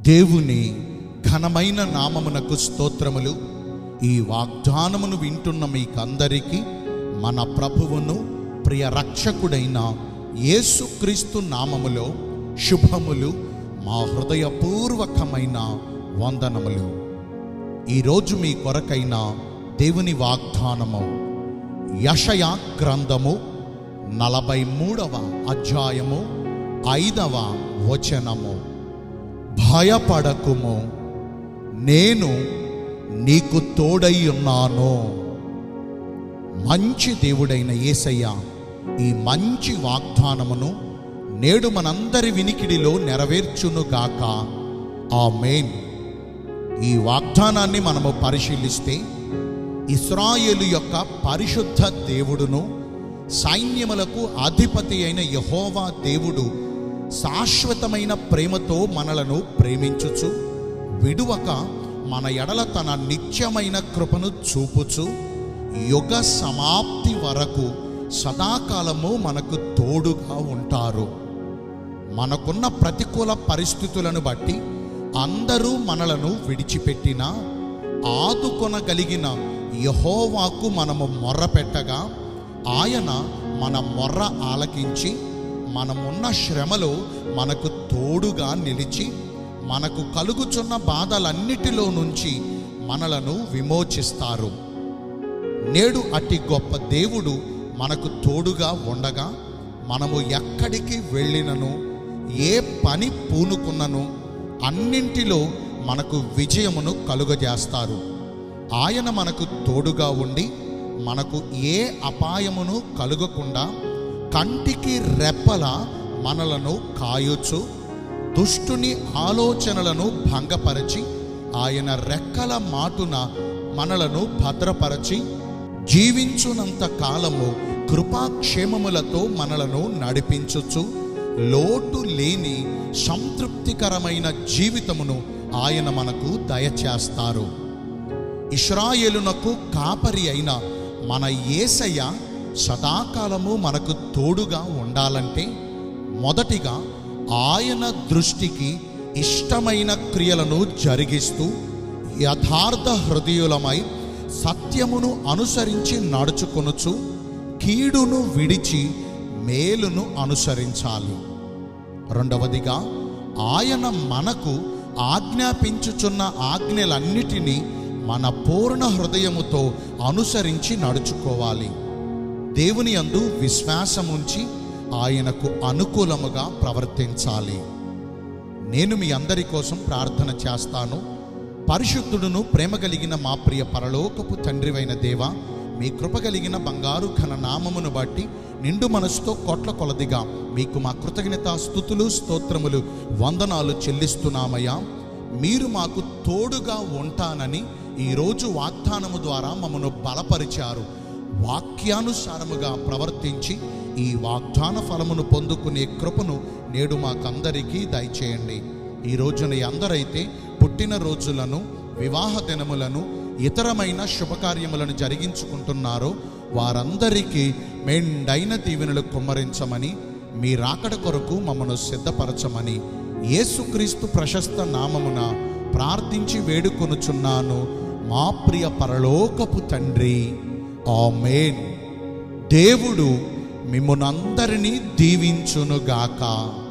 దేవుని ఘనమైన నామమునకు స్తోత్రములు ఈ వాగ్దానమును వింటున్న మీకందరికీ మన ప్రభువును ప్రియ రక్షకుడైన యేసుక్రీస్తు నామములో శుభములు మా హృదయపూర్వకమైన వందనములు ఈరోజు మీ కొరకైన దేవుని వాగ్దానము యషయా గ్రంథము నలభై మూడవ అధ్యాయము ఐదవ వచనము భయపడకుము నేను నీకు తోడై ఉన్నాను మంచి దేవుడైన యేసయ్య ఈ మంచి వాగ్దానమును నేడు మనందరి వినికిడిలో నెరవేర్చునుగాక ఆమేన్ ఈ వాగ్దానాన్ని మనము పరిశీలిస్తే ఇస్రాయేలు యొక్క పరిశుద్ధ దేవుడును సైన్యములకు అధిపతి అయిన యహోవా దేవుడు శాశ్వతమైన ప్రేమతో మనలను ప్రేమించుచు విడువక మన ఎడల తన నిత్యమైన కృపను చూపుచు యుగ సమాప్తి వరకు సదాకాలము మనకు తోడుగా ఉంటారు మనకున్న ప్రతికూల పరిస్థితులను బట్టి అందరూ మనలను విడిచిపెట్టినా ఆదుకొనగలిగిన యహోవాకు మనము మొర్ర పెట్టగా ఆయన మన మొర్ర ఆలకించి మనమున్న శ్రమలో మనకు తోడుగా నిలిచి మనకు కలుగుచున్న బాధలన్నిటిలో నుంచి మనలను విమోచిస్తారు నేడు అట్టి గొప్ప దేవుడు మనకు తోడుగా ఉండగా మనము ఎక్కడికి వెళ్ళినను ఏ పని పూనుకున్నను అన్నింటిలో మనకు విజయమును కలుగజేస్తారు ఆయన మనకు తోడుగా ఉండి మనకు ఏ అపాయమును కలుగకుండా కంటికి రెప్పల మనలను కాయొచ్చు దుష్టుని ఆలోచనలను భంగపరచి ఆయన రెక్కల మాటున మనలను భద్రపరచి జీవించునంత కాలము కృపాక్షేమములతో మనలను నడిపించుచు లోటు లేని సంతృప్తికరమైన జీవితమును ఆయన మనకు దయచేస్తారు ఇస్రాయేలునకు కాపరి అయిన మన యేసయ్య సదాకాలము మనకు తోడుగా ఉండాలంటే మొదటిగా ఆయన దృష్టికి ఇష్టమైన క్రియలను జరిగిస్తూ యథార్థ హృదయులమై సత్యమును అనుసరించి నడుచుకొనుచు కీడును విడిచి మేలును అనుసరించాలి రెండవదిగా ఆయన మనకు ఆజ్ఞాపించుచున్న ఆజ్ఞలన్నిటినీ మన పూర్ణ హృదయముతో అనుసరించి నడుచుకోవాలి దేవుని అందు విశ్వాసముంచి ఆయనకు అనుకూలముగా ప్రవర్తించాలి నేను మీ అందరి కోసం ప్రార్థన చేస్తాను పరిశుద్ధుడును ప్రేమ కలిగిన మా ప్రియ పరలోకపు తండ్రివైన దేవ మీ కృప కలిగిన బంగారు ఘన నామమును బట్టి నిండు మనసుతో కోట్ల కొలదిగా మీకు మా కృతజ్ఞత స్థుతులు స్తోత్రములు వందనాలు చెల్లిస్తున్నామయ్యా మీరు మాకు తోడుగా ఉంటానని ఈరోజు వాగ్దానము ద్వారా మమ్మను బలపరిచారు వాక్యానుసారముగా ప్రవర్తించి ఈ వాగ్దాన ఫలమును పొందుకునే కృపను నేడు మాకందరికీ దయచేయండి ఈ రోజున అందరైతే పుట్టిన రోజులను వివాహ దినములను ఇతరమైన శుభకార్యములను జరిగించుకుంటున్నారో వారందరికీ మెండైన దీవెనలు కుమ్మరించమని మీ రాకడ కొరకు మమ్మను సిద్ధపరచమని యేసుక్రీస్తు ప్రశస్త నామమున ప్రార్థించి వేడుకొనుచున్నాను మా ప్రియ పరలోకపు తండ్రి ఆమేన్ దేవుడు మిమ్మునందరినీ దీవించునుగాక